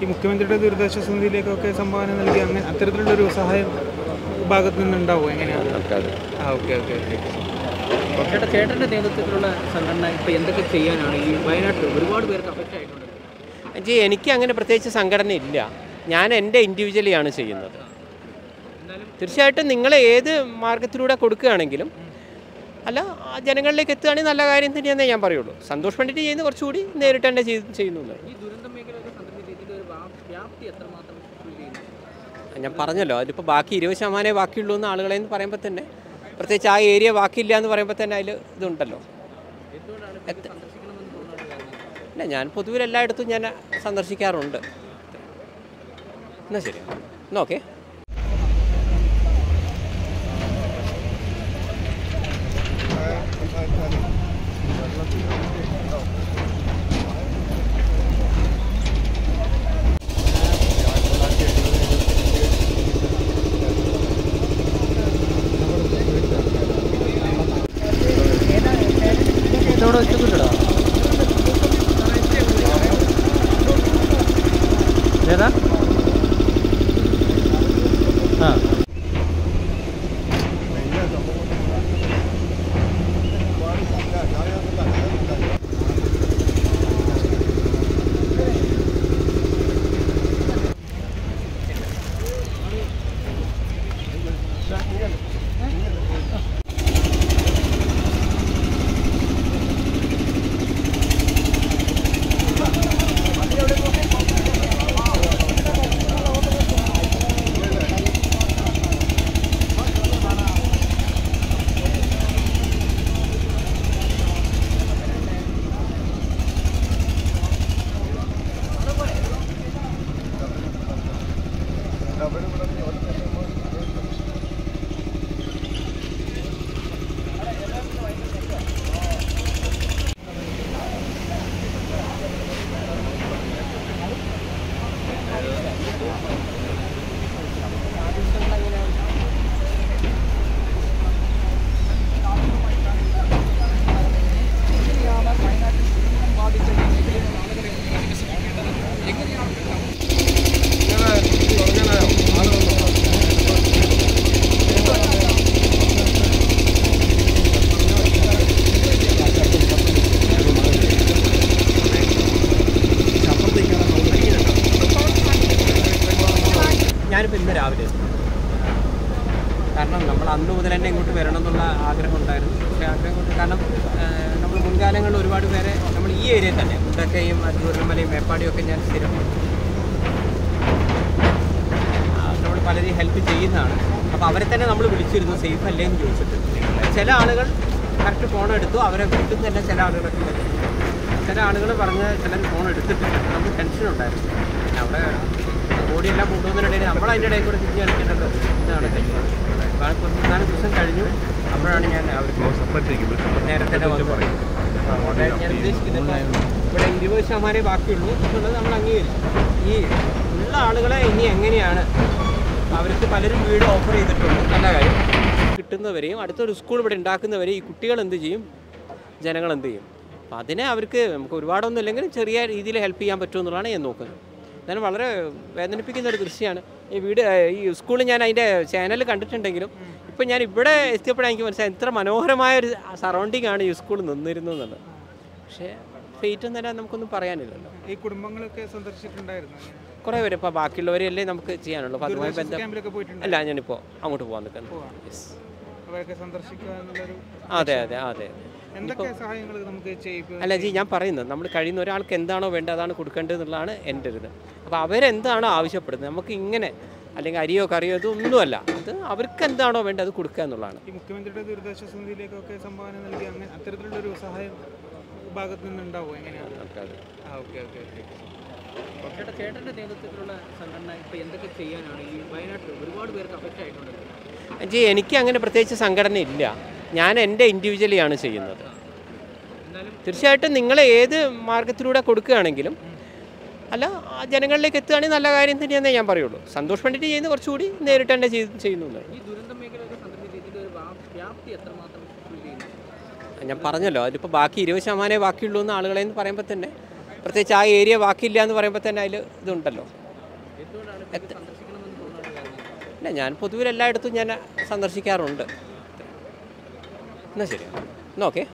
ഈ മുഖ്യമന്ത്രിയുടെ ദുരിതാശ്വാസ നിധിയിലേക്കൊക്കെ സംഭാവന നൽകി അങ്ങനെ അത്തരത്തിലുള്ളൊരു സഹായം ഭാഗത്ത് നിന്നുണ്ടാവും എങ്ങനെയാണ് ആ ഓക്കെ ഓക്കെ ഓക്കെ ചേട്ടാ ചേട്ടൻ്റെ നേതൃത്വത്തിലുള്ള സംഘടന ഇപ്പോൾ എന്തൊക്കെ ചെയ്യാനാണ് ഈ വയനാട്ടിൽ ഒരുപാട് പേർക്ക് അഫക്റ്റ് ആയിട്ടുണ്ട് ജി എനിക്ക് അങ്ങനെ പ്രത്യേകിച്ച് സംഘടന ഇല്ല ഞാൻ എൻ്റെ ഇൻഡിവിജ്വലിയാണ് ചെയ്യുന്നത് തീർച്ചയായിട്ടും നിങ്ങൾ ഏത് മാർഗത്തിലൂടെ കൊടുക്കുകയാണെങ്കിലും അല്ല ആ ജനങ്ങളിലേക്ക് എത്തുകയാണെങ്കിൽ നല്ല കാര്യം തന്നെയെന്നേ ഞാൻ പറയുള്ളൂ സന്തോഷ് പണ്ഡിറ്റ് ചെയ്യുന്ന കുറച്ചുകൂടി നേരിട്ട് തന്നെ ചെയ്ത് ചെയ്യുന്നു എന്നുള്ളത്. ഈ ദുരന്ത മേഖലയൊക്കെ സന്ദർശിച്ച് ഇതിൻ്റെ ഒരു വ്യാ- വ്യാപ്തി എത്രമാത്രം ഫീൽ ചെയ്യുന്നു ഞാൻ പറഞ്ഞല്ലോ അതിപ്പോൾ ബാക്കി ഇരുപത് ശതമാനമേ ബാക്കിയുള്ളൂ എന്ന് ആളുകളെ എന്ന് പറയുമ്പോൾ തന്നെ പ്രത്യേകിച്ച് ആ ഏരിയ ബാക്കിയില്ല എന്ന് പറയുമ്പോൾ തന്നെ അതിൽ ഇതുണ്ടല്ലോ എത്ത- ഇല്ല ഞാൻ പൊതുവിൽ എല്ലായിടത്തും ഞാൻ സന്ദർശിക്കാറുണ്ട് എന്നാൽ ശരി എന്നാൽ ഓക്കെ ഇതോടെ വെച്ചിട്ടുണ്ടോ ഏതാ ആ ഞാനിപ്പോൾ ഇന്ന് രാവിലെ എത്തി. കാരണം നമ്മൾ അന്ന് മുതൽ തന്നെ ഇങ്ങോട്ട് വരണം എന്നുള്ള ആഗ്രഹം ഉണ്ടായിരുന്നു പക്ഷേ ആഗ്രഹം കൊണ്ട് കാരണം നമ്മൾ മുൻകാലങ്ങളിൽ ഒരുപാട് പേരെ നമ്മൾ ഈ ഏരിയയിൽ തന്നെ മുണ്ടക്കയും അജൂർമലയും മേപ്പാടിയും ഒക്കെ ഞാൻ സ്ഥിരം നമ്മൾ പലരെയും ഹെൽപ്പ് ചെയ്യുന്നതാണ് അപ്പോൾ അവരെ തന്നെ നമ്മൾ വിളിച്ചിരുന്നു സേഫ് അല്ലേ എന്ന് ചോദിച്ചിട്ട് ചില ആളുകൾ കറക്റ്റ് ഫോൺ എടുത്തു അവരെ വീട്ടിൽ നിന്ന് തന്നെ ചില ആളുകളൊക്കെ വിളിച്ചു. ചില ആളുകൾ പറഞ്ഞ് ചിലർ ഫോൺ എടുത്തിട്ടില്ല നമുക്ക് ടെൻഷൻ ഉണ്ടായിരുന്നു പിന്നെ അവിടെ ബോഡിയെല്ലാം കൊണ്ടുവന്നതിനിടയിൽ നമ്മൾ അതിൻ്റെ ഇടയിൽ കൂടെ തിരിഞ്ഞ് കളിക്കേണ്ടത് ഇതാണ് അപ്പോൾ കുറച്ച് നാല് ദിവസം കഴിഞ്ഞു അപ്പോഴാണ് ഞാൻ അവർക്ക് നേരത്തെ തന്നെ വന്ന് അതുകൊണ്ട് ഞാൻ ഉദ്ദേശിക്കുന്നത് ഇപ്പോൾ ഇവിടെ ഇരുപത് ശതമാനമേ ബാക്കിയുള്ളൂ എന്നുള്ളത് നമ്മൾ അംഗീകരിച്ചു ഈ ഉള്ള ആളുകളെ ഇനി എങ്ങനെയാണ് അവർക്ക് പലരും വീട് ഓഫർ ചെയ്തിട്ടുണ്ട് നല്ല കാര്യം കിട്ടുന്നവരെയും അടുത്തൊരു സ്കൂൾ ഇവിടെ ഉണ്ടാക്കുന്നവരെയും ഈ കുട്ടികൾ എന്ത് ചെയ്യും ജനങ്ങൾ എന്ത് ചെയ്യും അപ്പം അതിനെ അവർക്ക് നമുക്ക് ഒരുപാടൊന്നും ഇല്ലെങ്കിലും ചെറിയ രീതിയിൽ ഹെൽപ്പ് ചെയ്യാൻ പറ്റുമെന്നുള്ളതാണ് ഞാൻ നോക്കുന്നത് എന്നാലും വളരെ വേദനിപ്പിക്കുന്ന ഒരു ദൃശ്യമാണ് ഈ വീട് ഏഹ്, ഈ സ്കൂളിൽ ഞാൻ അതിൻ്റെ ചാനൽ കണ്ടിട്ടുണ്ടെങ്കിലും ഇപ്പം ഞാൻ ഇവിടെ എത്തിയപ്പോഴാണ് എനിക്ക് മനസ്സിലായത് ഇത്ര മനോഹരമായ ഒരു സറൗണ്ടിങ് ആണ് ഈ സ്കൂൾ നിന്നിരുന്നു എന്നുള്ളത് പക്ഷേ ഫെയ്റ്റ് തന്നെ നമുക്കൊന്നും പറയാനില്ലല്ലോ ഈ കുടുംബങ്ങളൊക്കെ സന്ദർശിച്ചിട്ടുണ്ടായിരുന്നു കുറേ പേര് ഇപ്പോൾ ബാക്കിയുള്ളവരെയല്ലേ നമുക്ക് ചെയ്യാനുള്ളൂ അപ്പോൾ അതുമായി ബന്ധം ക്യാമ്പിലൊക്കെ പോയിട്ടുണ്ട് അല്ല ഞാനിപ്പോൾ അങ്ങോട്ട് പോകാൻ നിൽക്കുന്നു യെസ് അവരൊക്കെ സന്ദർശിക്കാനുള്ളൊരു അതെ അതെ അതെ എന്തൊക്കെ സഹായങ്ങൾ നമുക്ക് ചെയ്യും അല്ല ജി ഞാൻ പറയുന്നത് നമ്മൾ കഴിയുന്ന ഒരാൾക്ക് എന്താണോ വേണ്ടത് അതാണ് കൊടുക്കേണ്ടത് എന്നുള്ളതാണ് എൻ്റെ ഒരു ഇത് അപ്പോൾ അവരെന്താണോ ആവശ്യപ്പെടുന്നത് നമുക്ക് ഇങ്ങനെ അല്ലെങ്കിൽ അരിയോ കറിയോ ഇതൊന്നുമല്ല അത് അവർക്ക് എന്താണോ വേണ്ടത് അത് കൊടുക്കുക എന്നുള്ളതാണ് ഈ മുഖ്യമന്ത്രിയുടെ ദുരിതാശ്വാസ നിധിയിലേക്കൊക്കെ സംഭാവന നൽകി അങ്ങനെ അത്തരത്തിലുള്ളൊരു സഹായം ഭാഗത്ത് നിന്നുണ്ടാവും എങ്ങനെയാണ് നമുക്കത് ആ ഓക്കെ ഓക്കെ ഓക്കെ ചേട്ടാ ചേട്ടൻ്റെ നേതൃത്വത്തിലുള്ള സംഘടന ഇപ്പോൾ എന്തൊക്കെ ചെയ്യാനാണ് ഈ വയനാട്ടിൽ ഒരുപാട് പേർക്ക് അഫക്റ്റ് ആയിട്ടുണ്ട് ജി എനിക്ക് അങ്ങനെ പ്രത്യേകിച്ച് സംഘടന ഇല്ല ഞാൻ എൻ്റെ ഇൻഡിവിജ്വലിയാണ് ചെയ്യുന്നത് എന്നാലും തീർച്ചയായിട്ടും നിങ്ങൾ ഏത് മാർഗത്തിലൂടെ കൊടുക്കുകയാണെങ്കിലും അല്ല ആ ജനങ്ങളിലേക്ക് എത്തുകയാണെങ്കിൽ നല്ല കാര്യം തന്നെയെന്നേ ഞാൻ പറയുള്ളൂ സന്തോഷ് പണ്ഡിറ്റ് ചെയ്യുന്ന കുറച്ചുകൂടി നേരിട്ട് തന്നെ ചെയ്ത് ചെയ്യുന്നു എന്നുള്ളത്. ഈ ദുരന്ത മേഖലയൊക്കെ സന്ദർശിച്ച് ഇതിൻ്റെ ഒരു വ്യാ- വ്യാപ്തി എത്രമാത്രം ഫീൽ ചെയ്യുന്നു ഞാൻ പറഞ്ഞല്ലോ അതിലിപ്പോൾ ബാക്കി ഇരുപത് ശതമാനമേ ബാക്കിയുള്ളൂ എന്ന് ആളുകളെ എന്ന് പറയുമ്പോൾ തന്നെ പ്രത്യേകിച്ച് ആ ഏരിയ ബാക്കിയില്ല എന്ന് പറയുമ്പോൾ തന്നെ അതിൽ ഇതുണ്ടല്ലോ എന്തുകൊണ്ടാണ് ഇപ്പൊ ഇത് സന്ദർശിക്കണമെന്ന് തോന്നാനുള്ള കാരണം ഇല്ല ഞാൻ പൊതുവിൽ എല്ലായിടത്തും ഞാൻ സന്ദർശിക്കാറുണ്ട് എന്നാൽ ശരി എന്നാൽ ഓക്കെ